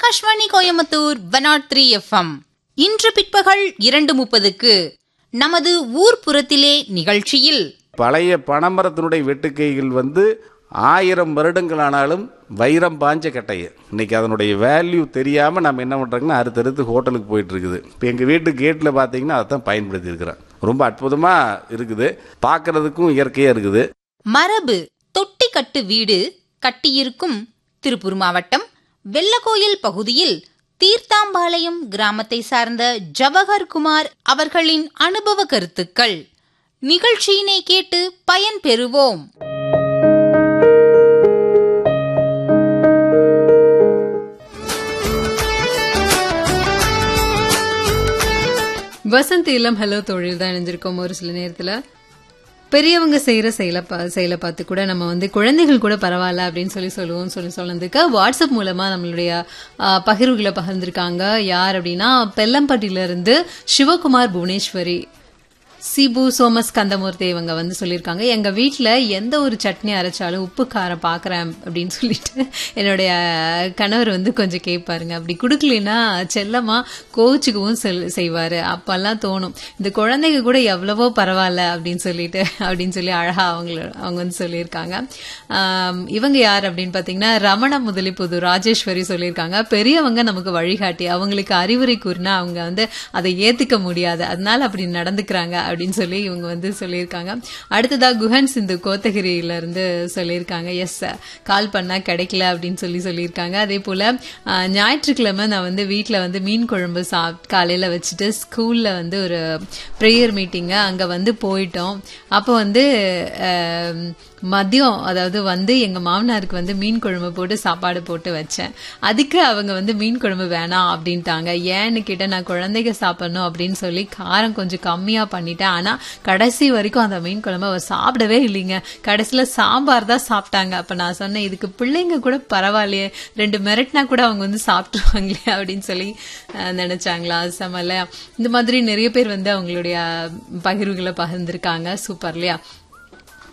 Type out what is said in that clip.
Akashvani Coimbatore one three FM இன்று பிற்பகல் இரண்டு முப்பதுக்கு நமது ஊர்ப்புறத்திலே நிகழ்ச்சியில் பழைய பனைமரத்தினுடைய வெட்டுக்கைகள் வந்து ஆயிரம் வருடங்களானாலும் வைரம் பாஞ்ச கட்டையை இன்னைக்கு அதனுடைய வேல்யூ தெரியாமல் நம்ம என்ன பண்ணுறோங்கன்னா அடுத்தடுத்து ஹோட்டலுக்கு போயிட்டு இருக்குது இப்போ எங்கள் வீட்டு கேட்டில் பார்த்தீங்கன்னா அதான் பயன்படுத்தி இருக்கிறேன் ரொம்ப அற்புதமாக இருக்குது பார்க்கறதுக்கும் இயற்கையாக இருக்குது மரபு தொட்டி கட்டு வீடு கட்டியிருக்கும் திருப்பூர் மாவட்டம் வெள்ளக்கோயில் பகுதியில் தீர்த்தாம்பாளையம் கிராமத்தை சார்ந்த ஜவஹர் குமார் அவர்களின் அனுபவ கருத்துக்கள் நிகழ்ச்சியினை கேட்டு பயன் பெறுவோம் வசந்த் இளம் ஹலோ தொழில் தான் இணைஞ்சிருக்கோம் ஒரு சில நேரத்துல பெரியவங்க செய்யற செயலை பா செயலை பார்த்து கூட நம்ம வந்து குழந்தைகள் கூட பரவாயில்ல அப்படின்னு சொல்லி சொல்லுவோம் சொல்லி சொன்னதுக்கு வாட்ஸ்அப் மூலமா நம்மளுடைய ஆ, பகிர்வுகளை பகிர்ந்திருக்காங்க யார் அப்படின்னா பெல்லம்பட்டியில இருந்து சிவகுமார் புவனேஸ்வரி சிபு சோமஸ் கந்தமூர்த்தி இவங்க வந்து சொல்லியிருக்காங்க எங்க வீட்ல எந்த ஒரு சட்னி அரைச்சாலும் உப்பு காரம் பாக்குறேன் அப்படின்னு சொல்லிட்டு என்னுடைய கணவர் வந்து கொஞ்சம் கேட்பாருங்க அப்படி கொடுக்கலனா செல்லமா கோச்சுக்கவும் செல்- செய்வாரு அப்பெல்லாம் தோணும் இந்த குழந்தைங்க கூட எவ்வளவோ பரவாயில்ல அப்படின்னு சொல்லிட்டு அப்படின்னு சொல்லி அழகா அவங்க அவங்க வந்து சொல்லியிருக்காங்க ஆம், இவங்க யார் அப்படின்னு பாத்தீங்கன்னா ரமண முதலிப்புது ராஜேஸ்வரி சொல்லியிருக்காங்க பெரியவங்க நமக்கு வழிகாட்டி அவங்களுக்கு அறிவுரை கூறினா அவங்க வந்து அதை ஏத்துக்க முடியாது அதனால அப்படி நடந்துக்கிறாங்க அப்படின்னு சொல்லி இவங்க வந்து சொல்லியிருக்காங்க அடுத்ததா குஹன் சிந்து கோத்தகிரியில இருந்து சொல்லியிருக்காங்க எஸ் கால் பண்ணா கிடைக்கல அப்படின்னு சொல்லி சொல்லியிருக்காங்க அதே போல ஆ, ஞாயிற்றுக்கிழமை நான் வந்து வீட்ல வந்து மீன் குழம்பு சாப் காலையில வச்சுட்டு ஸ்கூல்ல வந்து ஒரு ப்ரேயர் மீட்டிங்க அங்க வந்து போயிட்டோம் அப்போ வந்து ஆம், மதியம் அதாவது வந்து எங்க மாமனாருக்கு வந்து மீன் குழம்பு போட்டு சாப்பாடு போட்டு வச்சேன் அதுக்கு அவங்க வந்து மீன் குழம்பு வேணாம் அப்படின்ட்டாங்க ஏன்னு கேட்ட நான் குழந்தைங்க சாப்பிடணும் அப்படின்னு சொல்லி காரம் கொஞ்சம் கம்மியா பண்ணிட்டேன் ஆனா கடைசி வரைக்கும் அந்த மீன் குழம்பு அவர் சாப்பிடவே இல்லைங்க கடைசியில சாம்பார் தான் சாப்பிட்டாங்க அப்ப நான் சொன்னேன் இதுக்கு பிள்ளைங்க கூட பரவாயில்லையே ரெண்டு மிரட்டினா கூட அவங்க வந்து சாப்பிட்டுருவாங்களே அப்படின்னு சொல்லி அஹ், நினைச்சாங்களா செம இல்லையா இந்த மாதிரி நிறைய பேர் வந்து அவங்களுடைய பகிர்வுகளை பகிர்ந்திருக்காங்க சூப்பர் இல்லையா